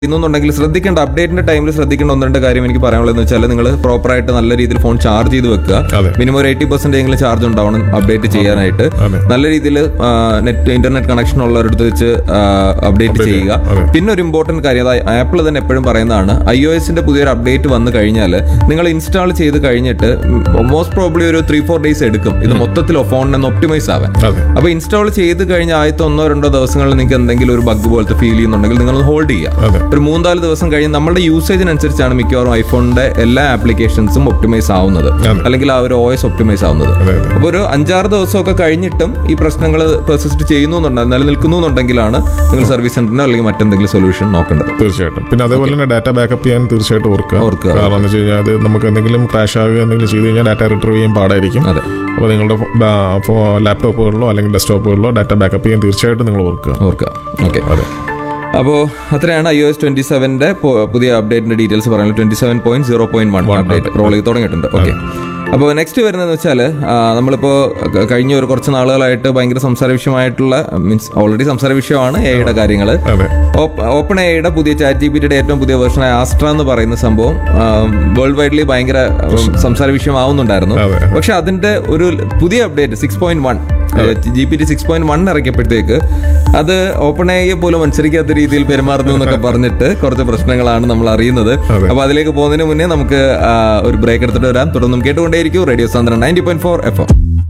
ചെയ്യുന്നുണ്ടെങ്കിൽ ശ്രദ്ധിക്കേണ്ട അപ്ഡേറ്റിന്റെ ടൈമിൽ ശ്രദ്ധിക്കേണ്ട ഒന്ന് രണ്ട് കാര്യം എനിക്ക് പറയാനുള്ളതെന്ന് വെച്ചാൽ നിങ്ങൾ പ്രോപ്പറായിട്ട് നല്ല രീതിയിൽ ഫോൺ ചാർജ് ചെയ്ത് വെക്കുക അതെ. മിനിമം ഒരു എയ്റ്റി പെർസെന്റ് എങ്കിലും ചാർജ് ഉണ്ടാവണം അപ്ഡേറ്റ് ചെയ്യാനായിട്ട് അതെ. നല്ല രീതിയിൽ നെറ്റ് ഇന്റർനെറ്റ് കണക്ഷൻ ഉള്ളവരടുത്ത് വെച്ച് അപ്ഡേറ്റ് ചെയ്യുക അതെ. പിന്നെ ഒരു ഇമ്പോർട്ടന്റ് കാര്യം അതായത് ആപ്പിൾ തന്നെ എപ്പോഴും പറയുന്നതാണ് ഐ ഒ എസിന്റെ പുതിയൊരു അപ്ഡേറ്റ് വന്നു കഴിഞ്ഞാൽ നിങ്ങൾ ഇൻസ്റ്റാൾ ചെയ്ത് കഴിഞ്ഞിട്ട് മോസ്റ്റ് പ്രോബ്ലി ഒരു ത്രീ ഫോർ ഡേയ്സ് എടുക്കും ഇത് മൊത്തത്തിൽ ഫോണിനെ ഒപ്റ്റിമൈസ് ആവാൻ അതെ അപ്പൊ ഇൻസ്റ്റാൾ ചെയ്ത് കഴിഞ്ഞ ആദ്യത്തെ ഒന്നോ രണ്ടോ ദിവസങ്ങളിൽ നിങ്ങൾക്ക് എന്തെങ്കിലും ഒരു ബഗ് പോലത്തെ ഫീൽ ചെയ്യുന്നുണ്ടെങ്കിൽ നിങ്ങൾ ഹോൾഡ് ചെയ്യുക അതെ. ഒരു മൂന്നാല് ദിവസം കഴിഞ്ഞ് നമ്മുടെ യൂസേജിനനുസരിച്ചാണ് മിക്കവാറും ഐഫോണിന്റെ എല്ലാ ആപ്ലിക്കേഷൻസും ഒപ്റ്റിമൈസ് ആവുന്നത് അതെ. അല്ലെങ്കിൽ ആ ഒരു OS ഒപ്റ്റിമൈസ് ആവുന്നത് അതെ, അതെ. അപ്പോൾ ഒരു അഞ്ചാറ് ദിവസമൊക്കെ കഴിഞ്ഞിട്ടും ഈ പ്രശ്നങ്ങൾ പെർസിസ്റ്റ് ചെയ്യുന്നു എന്നുണ്ടെങ്കിൽ നിലനിൽക്കുന്നു എന്നുണ്ടെങ്കിലാണ് നിങ്ങൾ സർവീസ് സെന്ററിനോ അല്ലെങ്കിൽ മറ്റെന്തെങ്കിലും സൊല്യൂഷൻ നോക്കേണ്ടത് തീർച്ചയായിട്ടും പിന്നെ അതേപോലെ തന്നെ ഡാറ്റ ബാക്കപ്പ് ചെയ്യാൻ തീർച്ചയായിട്ടും ഓർക്കുക ഓർക്കുക. കാരണം എന്ന് വെച്ച് കഴിഞ്ഞാൽ അത് നമുക്ക് എന്തെങ്കിലും ക്രാഷ് ആവുക എന്തെങ്കിലും ചെയ്ത് കഴിഞ്ഞാൽ ഡാറ്റ റിട്രീവ് ചെയ്യാൻ പാടായിരിക്കും അതെ അപ്പോൾ നിങ്ങളുടെ ലാപ്ടോപ്പുകളിലോ അല്ലെങ്കിൽ ഡെസ്ക്ടോപ്പുകളിലോ ഡാറ്റ ബാക്കപ്പ് ചെയ്യാൻ തീർച്ചയായിട്ടും നിങ്ങൾ ഓർക്കുക ഓർക്കുക ഓക്കെ അതെ അപ്പോൾ അത്രയാണ് ഐ ഒ എസ് ട്വന്റി സെവന്റെ പുതിയ അപ്ഡേറ്റിന്റെ ഡീറ്റെയിൽസ് പറയുന്നത് twenty seven point zero point one update roll ചെയ്ത് തുടങ്ങിയിട്ടുണ്ട് ഓക്കെ അപ്പോൾ നെക്സ്റ്റ് വരുന്നതെന്ന് വെച്ചാൽ നമ്മളിപ്പോൾ ക- കഴിഞ്ഞ ഒരു കുറച്ച് നാളുകളായിട്ട് ഭയങ്കര സംസാര വിഷയമായിട്ടുള്ള മീൻസ് ഓൾറെഡി സംസാര വിഷയമാണ് എയുടെ കാര്യങ്ങൾ അതെ ഓപ്പൺ എയുടെ പുതിയ ചാറ്റ് ജി പിയുടെ ഏറ്റവും പുതിയ വേർഷനായ ആസ്ട്ര എന്ന് പറയുന്ന സംഭവം വേൾഡ് വൈഡ്ലി ഭയങ്കര ഉം, സംസാര വിഷയമാവുന്നുണ്ടായിരുന്നു അതെ. പക്ഷെ അതിന്റെ ഒരു പുതിയ update six point one G P T six point one ഇറക്കിയപ്പോഴത്തേക്ക് അത് ഓപ്പൺ എയെ പോലും അനുസരിക്കാത്ത രീതിയിൽ പെരുമാറുന്നു എന്നൊക്കെ പറഞ്ഞിട്ട് കുറച്ച് പ്രശ്നങ്ങളാണ് നമ്മൾ അറിയുന്നത് അതെ. അപ്പൊ അതിലേക്ക് പോകുന്നതിന് മുന്നേ നമുക്ക് ആ, ഒരു ബ്രേക്ക് എടുത്തിട്ട് വരാം തുടർന്നും കേട്ടുകൊണ്ടേയിരിക്കും radio Sandran ninety point four F